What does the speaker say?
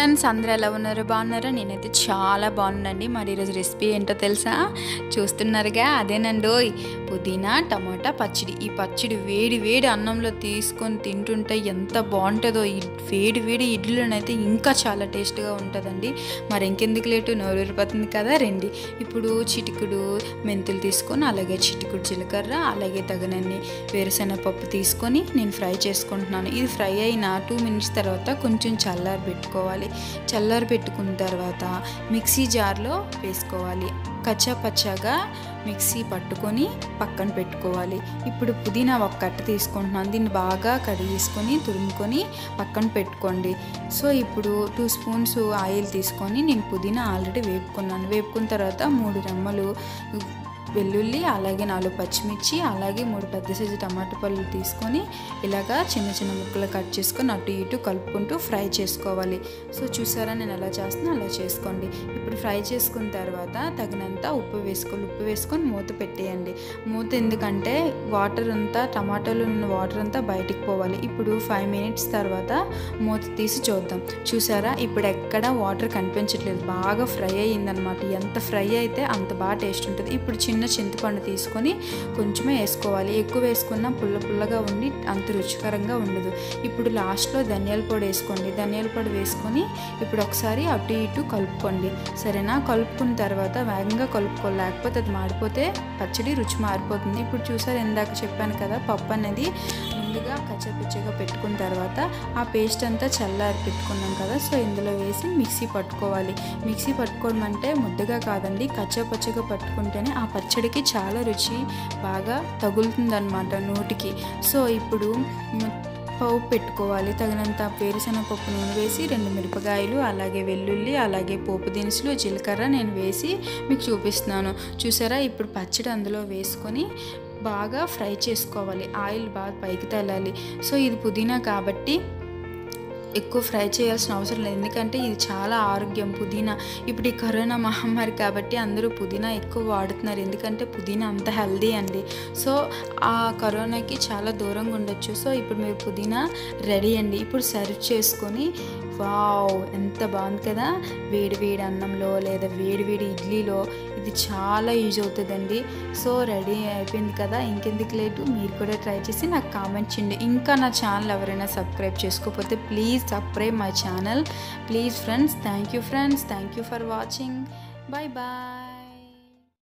friends అందరూ ఎలా ఉన్నారు బాగున్నారా నేనైతే చాలా బాగున్నానండి మరి ఈరోజు రెసిపీ ఏంటో తెలుసా చూస్తున్నారుగా అదేనండి ఓయ్ పుదీనా టమాటా పచ్చడి ఈ పచ్చడి వేడి వేడి అన్నంలో తీసుకొని తింటుంటే ఎంత బాగుంటుందో ఈ వేడి వేడి ఇడ్లీలోనైతే ఇంకా చాలా టేస్ట్గా ఉంటుందండి మరి ఇంకెందుకు లేటు నోరూరిపోతుంది కదా రండి ఇప్పుడు చిటికుడు మెంతులు తీసుకొని అలాగే చిటికుడు జీలకర్ర అలాగే తగినన్ని వేరుశెనగ పప్పు తీసుకొని నేను ఫ్రై చేసుకుంటున్నాను ఇది ఫ్రై అయిన టూ మినిట్స్ తర్వాత కొంచెం చల్లారి పెట్టుకోవాలి చల్లారి పెట్టుకున్న తర్వాత మిక్సీ జార్లో వేసుకోవాలి కచ్చా పచ్చాగా మిక్సీ పట్టుకొని పక్కన పెట్టుకోవాలి ఇప్పుడు పుదీనా ఒక కట్ట తీసుకుంటున్నాను దీన్ని బాగా కడిగేసుకొని తురుముకొని పక్కన పెట్టుకోండి సో ఇప్పుడు టూ స్పూన్స్ ఆయిల్ తీసుకొని నేను పుదీనా ఆల్రెడీ వేపుకున్నాను వేపుకున్న తర్వాత మూడు రెమ్మలు వెల్లుల్లి అలాగే నాలుగు పచ్చిమిర్చి అలాగే మూడు పెద్ద సైజు టమాటా పళ్ళు తీసుకొని ఇలాగా చిన్న చిన్న ముక్కలు కట్ చేసుకొని అటు ఇటు కలుపుకుంటూ ఫ్రై చేసుకోవాలి సో చూసారా నేను ఎలా చేస్తున్నా అలా చేసుకోండి ఇప్పుడు ఫ్రై చేసుకున్న తర్వాత తగినంత ఉప్పు వేసుకోవాలి ఉప్పు వేసుకొని మూత పెట్టేయండి మూత ఎందుకంటే వాటర్ అంతా టమాటాలో ఉన్న వాటర్ అంతా బయటికి పోవాలి ఇప్పుడు ఫైవ్ మినిట్స్ తర్వాత మూత తీసి చూద్దాం చూసారా ఇప్పుడు ఎక్కడ వాటర్ కనిపించట్లేదు బాగా ఫ్రై అయ్యిందనమాట ఎంత ఫ్రై అయితే అంత బాగా టేస్ట్ ఉంటుంది ఇప్పుడు చిన్న చింతపండు తీసుకొని కొంచెమే వేసుకోవాలి ఎక్కువ వేసుకున్నా పుల్ల పుల్లగా ఉండి అంత రుచికరంగా ఉండదు ఇప్పుడు లాస్ట్లో ధనియాల పొడి వేసుకోండి ధనియాల పొడి వేసుకొని ఇప్పుడు ఒకసారి అటు ఇటు కలుపుకోండి సరేనా కలుపుకున్న తర్వాత వేగంగా కలుపుకోవాలి లేకపోతే అది మాడిపోతే పచ్చడి రుచి మారిపోతుంది ఇప్పుడు చూసారు ఇందాక చెప్పాను కదా పప్పు అనేది ముందుగా కచ్చపిచ్చగా పెట్టుకున్న తర్వాత ఆ పేస్ట్ అంతా చల్లారి పెట్టుకున్నాం కదా సో ఇందులో వేసి మిక్సీ పట్టుకోవాలి మిక్సీ పట్టుకోవడం అంటే ముద్దగా కాదండి కచ్చపచ్చగా పట్టుకుంటేనే ఆ పచ్చడికి చాలా రుచి బాగా తగులుతుందన్నమాట నోటికి సో ఇప్పుడు పప్పు పెట్టుకోవాలి తగినంత వేరుశనగపప్పు నూనె వేసి రెండు మిరపకాయలు అలాగే వెల్లుల్లి అలాగే పోపు దినుసులు జీలకర్ర నేను వేసి మీకు చూపిస్తున్నాను చూసారా ఇప్పుడు పచ్చడి అందులో వేసుకొని బాగా ఫ్రై చేసుకోవాలి ఆయిల్ బాగా పైకి తేలాలి సో ఇది పుదీనా కాబట్టి ఎక్కువ ఫ్రై చేయాల్సిన అవసరం లేదు ఎందుకంటే ఇది చాలా ఆరోగ్యం పుదీనా ఇప్పుడు ఈ కరోనా మహమ్మారి కాబట్టి అందరూ పుదీనా ఎక్కువ వాడుతున్నారు ఎందుకంటే పుదీనా అంత హెల్దీ అండి సో ఆ కరోనాకి చాలా దూరంగా ఉండొచ్చు సో ఇప్పుడు మీరు పుదీనా రెడీ అండి ఇప్పుడు సర్వ్ చేసుకొని వావ్ ఎంత బాగుంది కదా వేడి వేడి అన్నంలో లేదా వేడి వేడి ఇడ్లీలో ఇది చాలా యూజ్ అవుతుందండి సో రెడీ అయిపోయింది కదా ఇంకెందుకు లేటు మీరు కూడా ట్రై చేసి నాకు కామెంట్ చేయండి ఇంకా నా ఛానల్ ఎవరైనా సబ్స్క్రైబ్ చేసుకోకపోతే please subscribe my channel please friends thank you friends thank you for watching bye bye